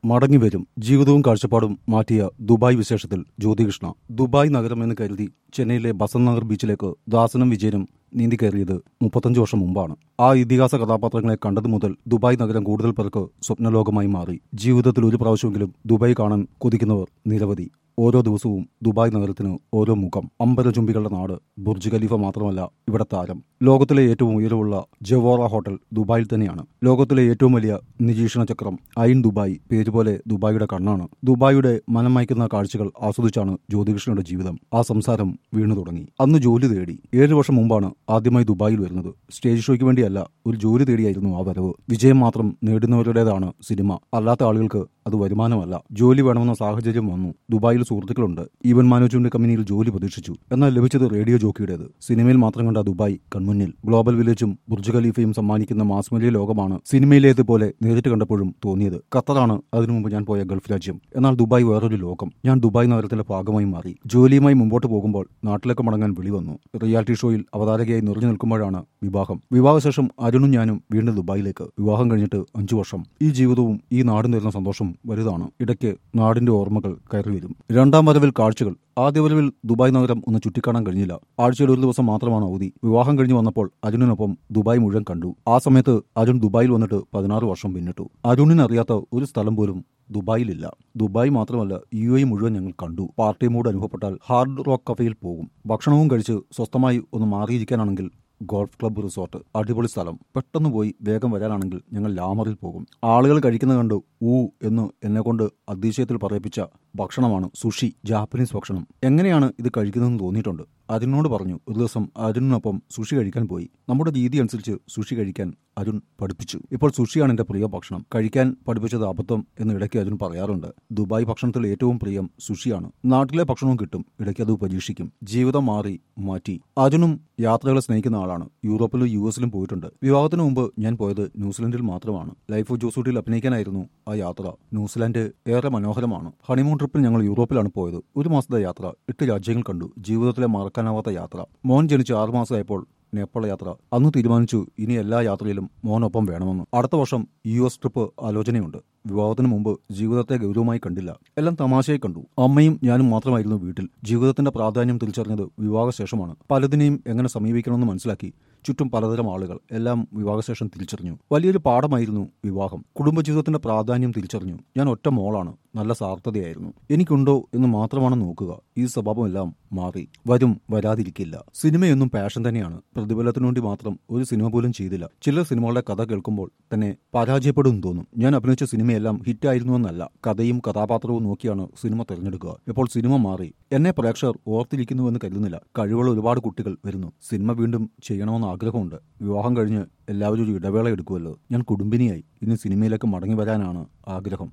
മടങ്ങി വരും ജീവിതവും കാഴ്ചപ്പാടും മാറ്റിയ ദുബായ് വിശേഷത്തിൽ ജ്യോതികൃഷ്ണ ദുബായ് നഗരം എന്ന് കരുതി ചെന്നൈയിലെ ബസന്ത് നഗർ ബീച്ചിലേക്ക് ദാസനും വിജയനും നീന്തി കയറിയത് മുപ്പത്തഞ്ച് വർഷം മുമ്പാണ് ആ ഇതിഹാസ കഥാപാത്രങ്ങളെ കണ്ടതു മുതൽ ദുബായ് നഗരം കൂടുതൽ പേർക്ക് സ്വപ്നലോകമായി മാറി ജീവിതത്തിൽ ഒരു പ്രാവശ്യമെങ്കിലും ദുബായ് കാണാൻ കൊതിക്കുന്നവർ നിരവധി ഓരോ ദിവസവും ദുബായ് നഗരത്തിന് ഓരോ മുഖം അമ്പരചുംബികളുടെ നാട് ബുർജ് ഖലീഫ മാത്രമല്ല ഇവിടെ താരം ലോകത്തിലെ ഏറ്റവും ഉയരമുള്ള ജവോറ ഹോട്ടൽ ദുബായിൽ തന്നെയാണ് ലോകത്തിലെ ഏറ്റവും വലിയ നിരീക്ഷണ ചക്രം ഐൻ ദുബായ് പേര് പോലെ ദുബായിയുടെ കണ്ണാണ് ദുബായിയുടെ മനമയക്കുന്ന കാഴ്ചകൾ ആസ്വദിച്ചാണ് ജ്യോതികൃഷ്ണയുടെ ജീവിതം ആ സംസാരം വീണു തുടങ്ങി അന്ന് ജോലി തേടി ഏഴു വർഷം മുമ്പാണ് ആദ്യമായി ദുബായിൽ വരുന്നത് സ്റ്റേജ് ഷോയ്ക്ക് വേണ്ടിയല്ല ഒരു ജോലി തേടിയായിരുന്നു ആ വരവ് വിജയം മാത്രം നേടുന്നവരുടേതാണ് സിനിമ അല്ലാത്ത ആളുകൾക്ക് അത് വരുമാനമല്ല ജോലി വേണമെന്ന സാഹചര്യം വന്നു ദുബായിൽ സുഹൃത്തുക്കളുണ്ട് ഈവൻ മാനേജ്മെന്റ് കമ്പനിയിൽ ജോലി പ്രതീക്ഷിച്ചു എന്നാൽ ലഭിച്ചത് റേഡിയോ ജോക്കിയുടേത് സിനിമയിൽ മാത്രം കണ്ട ദുബായ് കൺമുന്നിൽ ഗ്ലോബൽ വില്ലേജും ബുർജ് ഖലീഫയും സമ്മാനിക്കുന്ന മാസ്മലിയ ലോകമാണ് സിനിമയിലേതുപോലെ നേരിട്ട് കണ്ടപ്പോഴും തോന്നിയത് ഖത്തറാണ് അതിനു മുമ്പ് ഞാൻ പോയ ഗൾഫ് രാജ്യം എന്നാൽ ദുബായ് വേറൊരു ലോകം ഞാൻ ദുബായ് നഗരത്തിന്റെ ഭാഗമായി മാറി ജോലിയുമായി മുമ്പോട്ട് പോകുമ്പോൾ നാട്ടിലേക്ക് മടങ്ങാൻ വിളി വന്നു റിയാലിറ്റി ഷോയിൽ അവതാരകയായി നിറഞ്ഞു നിൽക്കുമ്പോഴാണ് വിവാഹം വിവാഹശേഷം അരുണും ഞാനും വീണ്ടും ദുബായിലേക്ക് വിവാഹം കഴിഞ്ഞിട്ട് അഞ്ചു വർഷം ഈ ജീവിതവും ഈ നാടും തരുന്ന സന്തോഷം വലുതാണ് ഇടയ്ക്ക് നാടിന്റെ ഓർമ്മകൾ കയറി വരും രണ്ടാം വരവിൽ കാഴ്ചകൾ ആദ്യ വരവിൽ ദുബായ് നഗരം ഒന്ന് ചുറ്റിക്കാണാൻ കഴിഞ്ഞില്ല ആഴ്ചയിൽ ഒരു ദിവസം മാത്രമാണ് അവധി വിവാഹം കഴിഞ്ഞ് വന്നപ്പോൾ അരുണിനൊപ്പം ദുബായ് മുഴുവൻ കണ്ടു ആ സമയത്ത് അരുൺ ദുബായിൽ വന്നിട്ട് പതിനാറ് വർഷം പിന്നിട്ടു അരുണിന് അറിയാത്ത ഒരു സ്ഥലം പോലും ദുബായിലില്ല ദുബായ് മാത്രമല്ല യു എ മുഴുവൻ ഞങ്ങൾ കണ്ടു പാർട്ടി മൂഡ് അനുഭവപ്പെട്ടാൽ ഹാർഡ് റോക്ക് കഫയിൽ പോകും ഭക്ഷണവും കഴിച്ച് സ്വസ്ഥമായി ഒന്ന് മാറിയിരിക്കാനാണെങ്കിൽ ഗോൾഫ് ക്ലബ്ബ് റിസോർട്ട് അടിപൊളി സ്ഥലം പെട്ടെന്ന് പോയി വേഗം വരാനാണെങ്കിൽ ഞങ്ങൾ ലാമറിൽ പോകും ആളുകൾ കഴിക്കുന്നത് കണ്ട് ഊ എന്ന് എന്നെ കൊണ്ട് അതിശയത്തിൽ പറയിപ്പിച്ച ഭക്ഷണമാണ് സുഷി ജാപ്പനീസ് ഭക്ഷണം എങ്ങനെയാണ് ഇത് കഴിക്കുന്നതെന്ന് തോന്നിയിട്ടുണ്ട് അരുണിനോട് പറഞ്ഞു ഒരു ദിവസം അരുണിനൊപ്പം സുഷി കഴിക്കാൻ പോയി നമ്മുടെ രീതി അനുസരിച്ച് സുഷി കഴിക്കാൻ അരുൺ പഠിപ്പിച്ചു ഇപ്പോൾ സുഷിയാണ് എന്റെ പ്രിയ ഭക്ഷണം കഴിക്കാൻ പഠിപ്പിച്ചത് അബദ്ധം എന്ന് ഇടയ്ക്ക് അരുൺ പറയാറുണ്ട് ദുബായ് ഭക്ഷണത്തിൽ ഏറ്റവും പ്രിയം സുഷിയാണ് നാട്ടിലെ ഭക്ഷണവും കിട്ടും ഇടയ്ക്ക് അത് പരീക്ഷിക്കും ജീവിതം മാറി മാറ്റി അരുണും യാത്രകളെ സ്നേഹിക്കുന്ന ആളാണ് യൂറോപ്പിലും യു എസിലും പോയിട്ടുണ്ട് വിവാഹത്തിന് മുമ്പ് ഞാൻ പോയത് ന്യൂസിലൻഡിൽ മാത്രമാണ് ലൈഫ് ഓഫ് ജോസൂട്ടിൽ അഭിനയിക്കാനായിരുന്നു ആ യാത്ര ന്യൂസിലാൻഡ് ഏറെ മനോഹരമാണ് ഹണിമൂൺ ട്രിപ്പിൽ ഞങ്ങൾ യൂറോപ്പിലാണ് പോയത് ഒരു മാസത്തെ യാത്ര എട്ട് രാജ്യങ്ങൾ കണ്ടു ജീവിതത്തിലെ മറക്കാനാവാത്ത യാത്ര മോൻ ജനിച്ച് ആറു മാസമായപ്പോൾ നേപ്പാൾ യാത്ര അന്ന് തീരുമാനിച്ചു ഇനി എല്ലാ യാത്രയിലും മോനൊപ്പം വേണമെന്ന് അടുത്ത വർഷം യു എസ് ട്രിപ്പ് ആലോചനയുണ്ട് വിവാഹത്തിന് മുമ്പ് ജീവിതത്തെ ഗൗരവമായി കണ്ടില്ല എല്ലാം തമാശയായി കണ്ടു അമ്മയും ഞാനും മാത്രമായിരുന്നു വീട്ടിൽ ജീവിതത്തിന്റെ പ്രാധാന്യം തിരിച്ചറിഞ്ഞത് വിവാഹശേഷമാണ് പലതിനെയും എങ്ങനെ സമീപിക്കണമെന്ന് മനസ്സിലാക്കി ചുറ്റും പലതരം ആളുകൾ എല്ലാം വിവാഹശേഷം തിരിച്ചറിഞ്ഞു വലിയൊരു പാഠമായിരുന്നു വിവാഹം കുടുംബജീവിതത്തിന്റെ പ്രാധാന്യം തിരിച്ചറിഞ്ഞു ഞാൻ ഒറ്റ മോളാണ് നല്ല സാർത്ഥതയായിരുന്നു എനിക്കുണ്ടോ എന്ന് മാത്രമാണ് നോക്കുക ഈ സ്വഭാവമെല്ലാം മാറി വരും വരാതിരിക്കില്ല സിനിമയൊന്നും പാഷൻ തന്നെയാണ് പ്രതിഫലത്തിനു വേണ്ടി മാത്രം ഒരു സിനിമ പോലും ചെയ്തില്ല ചില സിനിമകളുടെ കഥ കേൾക്കുമ്പോൾ തന്നെ പരാജയപ്പെടും തോന്നും ഞാൻ അഭിനയിച്ച സിനിമയെല്ലാം ഹിറ്റായിരുന്നുവെന്നല്ല കഥയും കഥാപാത്രവും നോക്കിയാണ് സിനിമ തിരഞ്ഞെടുക്കുക ഇപ്പോൾ സിനിമ മാറി എന്നെ പ്രേക്ഷകർ ഓർത്തിരിക്കുന്നുവെന്ന് കരുതുന്നില്ല കഴിവുള്ള ഒരുപാട് കുട്ടികൾ വരുന്നു സിനിമ വീണ്ടും ചെയ്യണമെന്ന് ആഗ്രഹമുണ്ട് വിവാഹം കഴിഞ്ഞ് എല്ലാവരും ഒരു ഇടവേള എടുക്കുമല്ലോ ഞാൻ കുടുംബിനിയായി ഇനി സിനിമയിലേക്ക് മടങ്ങി വരാനാണ് ആഗ്രഹം